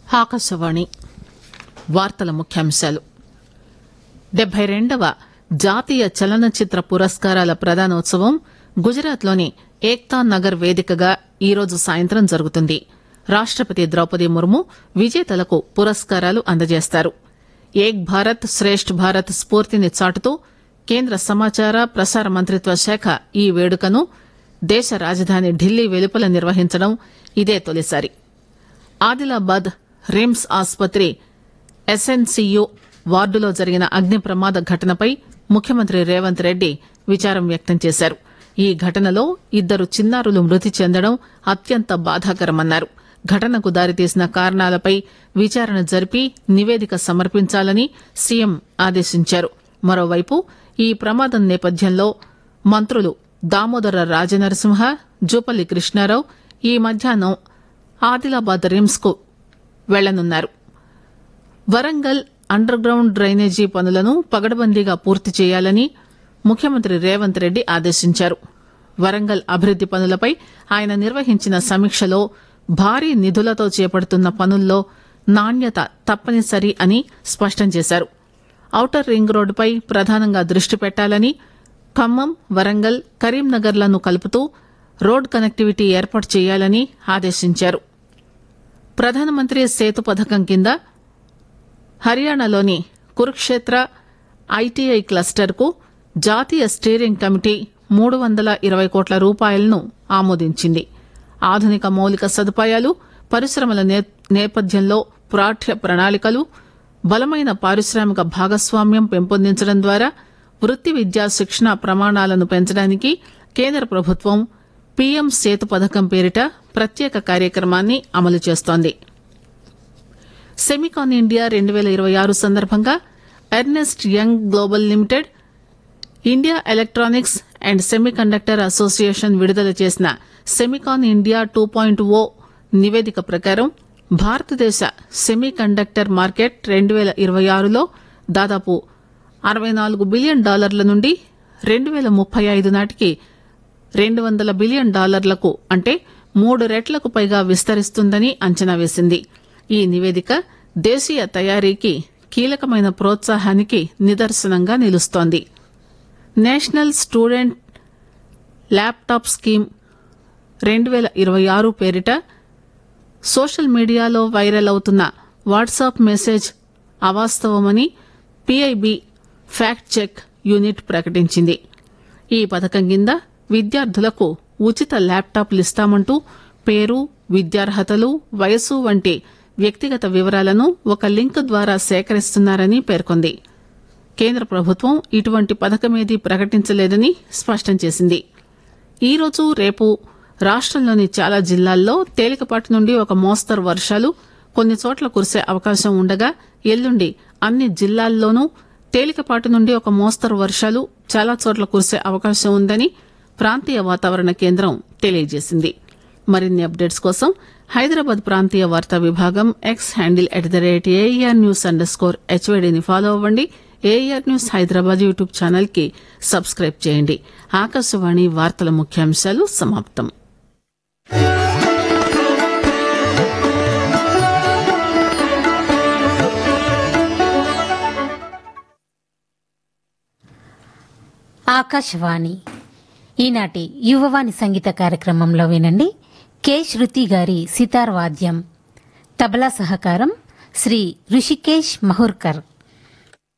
ఆకాశవాణి వార్తల ముఖ్యాంశాలు డెబ్బై రెండవ జాతీయ చలనచిత్ర పురస్కారాల ప్రదానోత్సవం గుజరాత్లోని ఏక్తా నగర్ వేదికగా ఈరోజు సాయంత్రం జరుగుతుంది రాష్టపతి ద్రౌపది ముర్ము విజేతలకు పురస్కారాలు అందజేస్తారు ఏక్ భారత్ శ్రేష్ఠ్ భారత్ స్ఫూర్తిని చాటుతూ కేంద్ర సమాచార ప్రసార మంత్రిత్వ శాఖ ఈ వేడుకను దేశ రాజధాని ఢిల్లీ వెలుపల నిర్వహించడం ఇదే తొలిసారి ఆదిలాబాద్ రిమ్స్ ఆసుపత్రి ఎస్ఎన్సీయూ వార్డులో జరిగిన అగ్ని ప్రమాద ఘటనపై ముఖ్యమంత్రి రేవంత్ రెడ్డి విచారం వ్యక్తం చేశారు ఈ ఘటనలో ఇద్దరు చిన్నారులు మృతి చెందడం అత్యంత బాధాకరమన్నారు ఘటనకు దారితీసిన కారణాలపై విచారణ జరిపి నివేదిక సమర్పించాలని సీఎం ఆదేశించారు మరోవైపు ఈ ప్రమాదం నేపథ్యంలో మంత్రులు దామోదర రాజనరసింహ జూపల్లి కృష్ణారావు ఈ మధ్యాహ్నం ఆదిలాబాద్ రిమ్స్ కు వెళ్లనున్నారు వరంగల్ అండర్ గ్రౌండ్ డ్రైనేజీ పనులను పగడబందీగా పూర్తి చేయాలని ముఖ్యమంత్రి రేవంత్ రెడ్డి ఆదేశించారు వరంగల్ అభివృద్ది పనులపై ఆయన నిర్వహించిన సమీక్షలో భారీ నిధులతో చేపడుతున్న పనుల్లో నాణ్యత తప్పనిసరి అని స్పష్టం చేశారు ఔటర్ రింగ్ రోడ్డుపై ప్రధానంగా దృష్టి పెట్టాలని ఖమ్మం వరంగల్ కరీంనగర్లను కలుపుతూ రోడ్ కనెక్టివిటీ ఏర్పాటు చేయాలని ఆదేశించారు ప్రధానమంత్రి సేతు పథకం కింద హర్యానాలోని కురుక్షేత్ర ఐటీఐ క్లస్టర్కు జాతీయ స్టీరింగ్ కమిటీ మూడు వందల ఇరవై కోట్ల రూపాయలను ఆమోదించింది ఆధునిక మౌలిక సదుపాయాలు పరిశ్రమల నే- నేపథ్యంలో పాఠ్య ప్రణాళికలు బలమైన పారిశ్రామిక భాగస్వామ్యం పెంపొందించడం ద్వారా వృత్తి విద్యా శిక్షణ ప్రమాణాలను పెంచడానికి కేంద్ర ప్రభుత్వం పీఎం సేతు పథకం పేరిట ప్రత్యేక కార్యక్రమాన్ని అమలు చేస్తోంది సెమికాన్ ఇండియా రెండు వేల ఇరవై ఆరు సందర్భంగా Ernst Young Global Limited India Electronics and Semiconductor Association విడుదల చేసిన SEMICON India two point O నివేదిక ప్రకారం భారతదేశ సెమీకండక్టర్ మార్కెట్ రెండు వేల ఇరవై ఆరులో దాదాపు అరవై నాలుగు బిలియన్ డాలర్ల నుండి రెండు వేల ముప్పై ఐదు నాటికి రెండు వందల బిలియన్ డాలర్లకు అంటే మూడు రెట్లకు పైగా విస్తరిస్తుందని అంచనా వేసింది ఈ నివేదిక దేశీయ తయారీకి కీలకమైన ప్రోత్సాహానికి నిదర్శనంగా నిలుస్తోంది నేషనల్ స్టూడెంట్ ల్యాప్టాప్ స్కీమ్ రెండు వేల ఇరవై ఆరు పేరిట సోషల్ మీడియాలో వైరల్ అవుతున్న వాట్సాప్ మెసేజ్ అవాస్తవమని పీఐబీ ఫ్యాక్ట్ చెక్ యూనిట్ ప్రకటించింది ఈ పథకం కింద విద్యార్థులకు ఉచిత ల్యాప్టాప్లు ఇస్తామంటూ పేరు విద్యార్హతలు వయసు వంటి వ్యక్తిగత వివరాలను ఒక లింక్ ద్వారా సేకరిస్తున్నారని పేర్కొంది కేంద్ర ప్రభుత్వం ఇటువంటి పథకమేదీ ప్రకటించలేదని స్పష్టం చేసింది ఈ రోజు రేపు రాష్టంలోని చాలా జిల్లాల్లో తేలికపాటి నుండి ఒక మోస్తరు వర్షాలు కొన్ని చోట్ల కురిసే అవకాశం ఉండగా ఎల్లుండి అన్ని జిల్లాల్లోనూ తేలికపాటి నుండి ఒక మోస్తరు వర్షాలు చాలా చోట్ల కురిసే అవకాశం ఉందని ప్రాంతీయ వాతావరణ కేంద్రం తెలియజేసింది మరిన్ని అప్డేట్స్ కోసం హైదరాబాద్ ప్రాంతీయ వార్తా విభాగం X handle at the rate AR news underscore స్కోర్ హెచ్వైడీని ఫాలో అవ్వండి AR news Hyderabad YouTube channel కి సబ్స్క్రైబ్ చేయండి ఆకాశవాణి వార్తల ముఖ్యాంశాలు సమాప్తం ఆకాశవాణి ఈనాటి యువవాణి సంగీత కార్యక్రమంలో వినండి కె శృతి గారి సితార్ వాద్యం తబలా సహకారం శ్రీ ఋషికేష్ మహుర్కర్